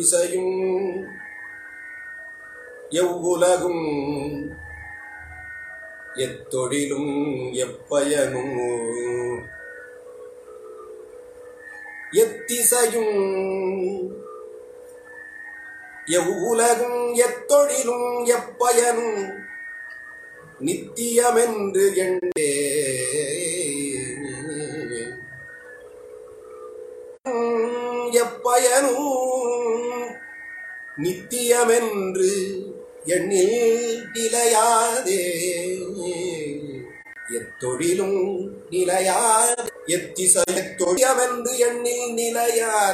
எத்திசையும் எவ்வுலகும் எத்தொழிலும் எப்பயனும் எத்திசையும் எவ்வுலகும் எத்தொழிலும் எப்பயனும் நித்தியமென்று எண்ணே எப்பயனும் நித்தியமென்று எண்ணில் நிலையாதே எத்தொழிலும் நிலையாதே எத்திசை தொழியமென்று எண்ணில் நிலையாதே